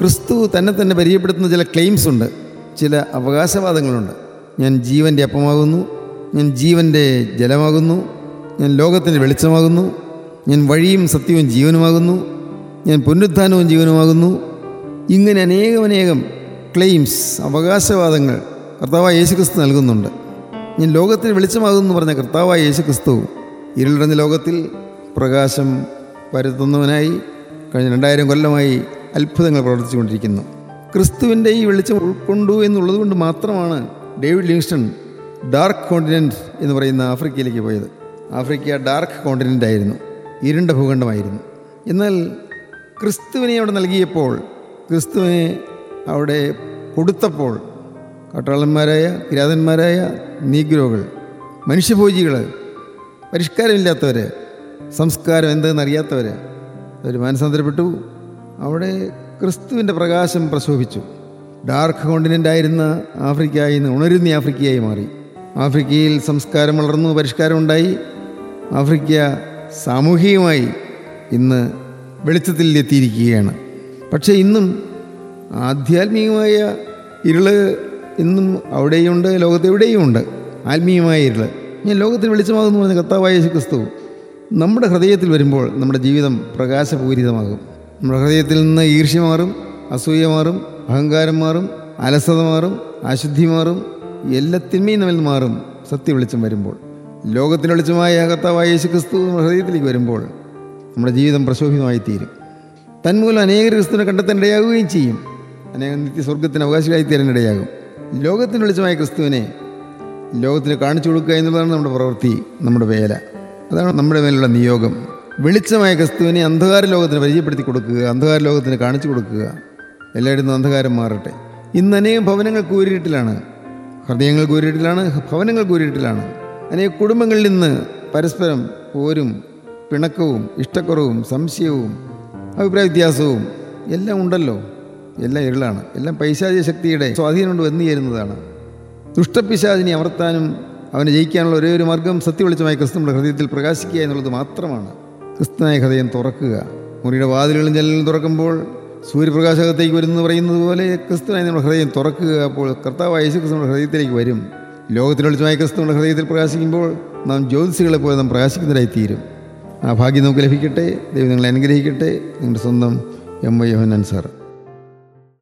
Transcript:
ക്രിസ്തു തന്നെ തന്നെ പരിചയപ്പെടുത്തുന്ന ചില ക്ലെയിംസ് ഉണ്ട് ചില അവകാശവാദങ്ങളുണ്ട് ഞാൻ ജീവൻ്റെ അപ്പമാകുന്നു ഞാൻ ജീവൻ്റെ ജലമാകുന്നു ഞാൻ ലോകത്തിൻ്റെ വെളിച്ചമാകുന്നു ഞാൻ വഴിയും സത്യവും ജീവനുമാകുന്നു ഞാൻ പുനരുത്ഥാനവും ജീവനുമാകുന്നു ഇങ്ങനെ അനേകമനേകം ക്ലെയിംസ് അവകാശവാദങ്ങൾ കർത്താവായ യേശുക്രിസ്തു നൽകുന്നുണ്ട് ഞാൻ ലോകത്തിന് വെളിച്ചമാകുന്നു പറഞ്ഞ കർത്താവായ യേശുക്രിസ്തു ഇരുളിടഞ്ഞ ലോകത്തിൽ പ്രകാശം പരത്തുന്നവനായി കഴിഞ്ഞ രണ്ടായിരം കൊല്ലമായി അത്ഭുതങ്ങൾ പ്രവർത്തിച്ചുകൊണ്ടിരിക്കുന്നു ക്രിസ്തുവിൻ്റെ ഈ വെളിച്ചം ഉൾക്കൊണ്ടു എന്നുള്ളത് കൊണ്ട് മാത്രമാണ് ഡേവിഡ് ലിങ്സ്റ്റൺ ഡാർക്ക് കോണ്ടിനെൻറ്റ് എന്ന് പറയുന്ന ആഫ്രിക്കയിലേക്ക് പോയത് ആഫ്രിക്ക ഡാർക്ക് കോണ്ടിനെൻ്റ് ആയിരുന്നു ഇരുണ്ട ഭൂഖണ്ഡമായിരുന്നു എന്നാൽ ക്രിസ്തുവിനെ അവിടെ നൽകിയപ്പോൾ ക്രിസ്തുവിനെ അവിടെ കൊടുത്തപ്പോൾ കട്ടാളന്മാരായ കിരാതന്മാരായ നീഗ്രോകൾ മനുഷ്യഭോജികൾ പരിഷ്കാരമില്ലാത്തവർ സംസ്കാരം എന്തെന്ന് അറിയാത്തവർ അവർ മാനസാന്തരപ്പെട്ടു അവിടെ ക്രിസ്തുവിൻ്റെ പ്രകാശം പ്രശോഭിച്ചു ഡാർക്ക് കോണ്ടിനെൻ്റ് ആയിരുന്ന ആഫ്രിക്കയിൽ നിന്ന് ഉണരുന്ന ആഫ്രിക്കയായി മാറി ആഫ്രിക്കയിൽ സംസ്കാരം വളർന്നു പരിഷ്കാരം ഉണ്ടായി ആഫ്രിക്ക സാമൂഹികമായി ഇന്ന് വെളിച്ചത്തിൽ എത്തിയിരിക്കുകയാണ് പക്ഷേ ഇന്നും ആധ്യാത്മികമായ ഇരുള് ഇന്നും അവിടെയുണ്ട് ലോകത്തെവിടെയും ഉണ്ട് ആത്മീയമായ ഇരുള് ഞാൻ ലോകത്തിന് വെളിച്ചമാകുന്നു പറഞ്ഞ കർത്താവായ യേശു ക്രിസ്തു നമ്മുടെ ഹൃദയത്തിൽ വരുമ്പോൾ നമ്മുടെ ജീവിതം പ്രകാശപൂരിതമാകും നമ്മുടെ ഹൃദയത്തിൽ നിന്ന് ഈർഷ്യ മാറും അസൂയ മാറും അഹങ്കാരം മാറും അലസത മാറും അശുദ്ധി മാറും എല്ലാ തിന്മയും നമ്മിൽ നിന്ന് മാറും സത്യ വെളിച്ചം വരുമ്പോൾ ലോകത്തിന് വെളിച്ചമായ കർത്താവായ യേശു ക്രിസ്തു നമ്മുടെ ഹൃദയത്തിലേക്ക് വരുമ്പോൾ നമ്മുടെ ജീവിതം പ്രശോഭിതമായി തീരും തന്മൂലം അനേക ക്രിസ്തുവിനെ കണ്ടെത്താൻ ഇടയാകുകയും ചെയ്യും അനേകം നിത്യസ്വർഗത്തിന് അവകാശികളായി തീരാൻ ഇടയാകും ലോകത്തിന് വെളിച്ചമായ ക്രിസ്തുവിനെ ലോകത്തിന് കാണിച്ചു കൊടുക്കുക എന്നുള്ളതാണ് നമ്മുടെ പ്രവൃത്തി നമ്മുടെ വേല അതാണ് നമ്മുടെ മേലുള്ള നിയോഗം വെളിച്ചമായ ക്രിസ്തുവിനെ അന്ധകാര ലോകത്തിന് പരിചയപ്പെടുത്തി കൊടുക്കുക അന്ധകാര ലോകത്തിന് കാണിച്ചു കൊടുക്കുക എല്ലായിടത്തും അന്ധകാരം മാറട്ടെ ഇന്ന് അനേകം ഭവനങ്ങൾ കൂരിട്ടിലാണ് ഹൃദയങ്ങൾ കൂരിട്ടിലാണ് ഭവനങ്ങൾ കൂരിട്ടിലാണ് അനേക കുടുംബങ്ങളിൽ നിന്ന് പരസ്പരം പോരും പിണക്കവും ഇഷ്ടക്കുറവും സംശയവും അഭിപ്രായ വ്യത്യാസവും എല്ലാം ഉണ്ടല്ലോ എല്ലാം ഇരുളാണ് എല്ലാം പൈശാചിക ശക്തിയുടെ സ്വാധീനം കൊണ്ട് വന്നു ചേരുന്നതാണ് ദുഷ്ടപിശാചിനെ അമർത്താനും അവനെ ജയിക്കാനുള്ള ഒരേ ഒരു മാർഗം സത്യവെളിച്ചമായ ക്രിസ്തു നമ്മുടെ ഹൃദയത്തിൽ പ്രകാശിക്കുക എന്നുള്ളത് മാത്രമാണ് ക്രിസ്തുനായ ഹൃദയം തുറക്കുക മുറിയുടെ വാതിലുകളും ജനലും തുറക്കുമ്പോൾ സൂര്യപ്രകാശകത്തേക്ക് വരുന്നു പറയുന്നത് പോലെ ക്രിസ്തുനായി നമ്മുടെ ഹൃദയം തുറക്കുക അപ്പോൾ കർത്താവായ യേശു ക്രിസ്തു നമ്മുടെ ഹൃദയത്തിലേക്ക് വരും ലോകത്തിൽ വെളിച്ചമായ ക്രിസ്തു നമ്മുടെ ഹൃദയത്തിൽ പ്രകാശിക്കുമ്പോൾ നാം ജ്യോതിസികളെ പോലെ നാം പ്രകാശിക്കുന്നതായി തീരും ആ ഭാഗ്യം നമുക്ക് ലഭിക്കട്ടെ ദൈവം നിങ്ങളെ അനുഗ്രഹിക്കട്ടെ നിങ്ങളുടെ സ്വന്തം എം വൈ യോഹന്നാൻ സാർ